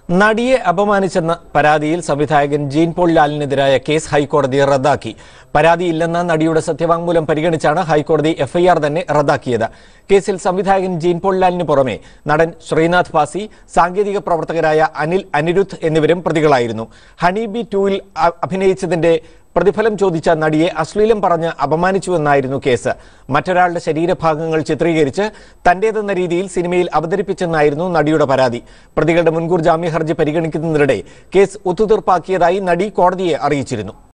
നടിയെ അപമാനിച്ചെന്ന പരാതിയിൽ സംവിധായകൻ ജീൻ പോൾ ലാലിനെതിരായ കേസ് ഹൈക്കോടതി റദ്ദാക്കി പരാതിയില്ലെന്ന നടിയുടെ സത്യവാങ്മൂലം പരിഗണിച്ചാണ് ഹൈക്കോടതി എഫ്ഐആർ തന്നെ റദ്ദാക്കിയത് കേസിൽ സംവിധായകൻ ജീൻ പോൾ ലാലിന് പുറമെ നടൻ ശ്രീനാഥ് ഭാസി സാങ്കേതിക പ്രവർത്തകരായ അനിൽ അനിരുദ്ധ് എന്നിവരും പ്രതികളായിരുന്നു ഹണീബി ടൂവിൽ അ- അഭിനയിച്ചതിന്റെ പ്രതിഫലം ചോദിച്ച നടിയെ അശ്ലീലം പറഞ്ഞ് അപമാനിച്ചുവെന്നായിരുന്നു കേസ് മറ്റൊരാളുടെ ശരീരഭാഗങ്ങൾ ചിത്രീകരിച്ച് തന്റേതെന്ന രീതിയിൽ സിനിമയിൽ അവതരിപ്പിച്ചെന്നായിരുന്നു നടിയുടെ പരാതി പ്രതികളുടെ മുൻകൂർ ജാമ്യ ഹർജി പരിഗണിക്കുന്നതിനിടെ കേസ് ഒത്തുതീർപ്പാക്കിയതായി നടി കോടതിയെ അറിയിച്ചിരുന്നു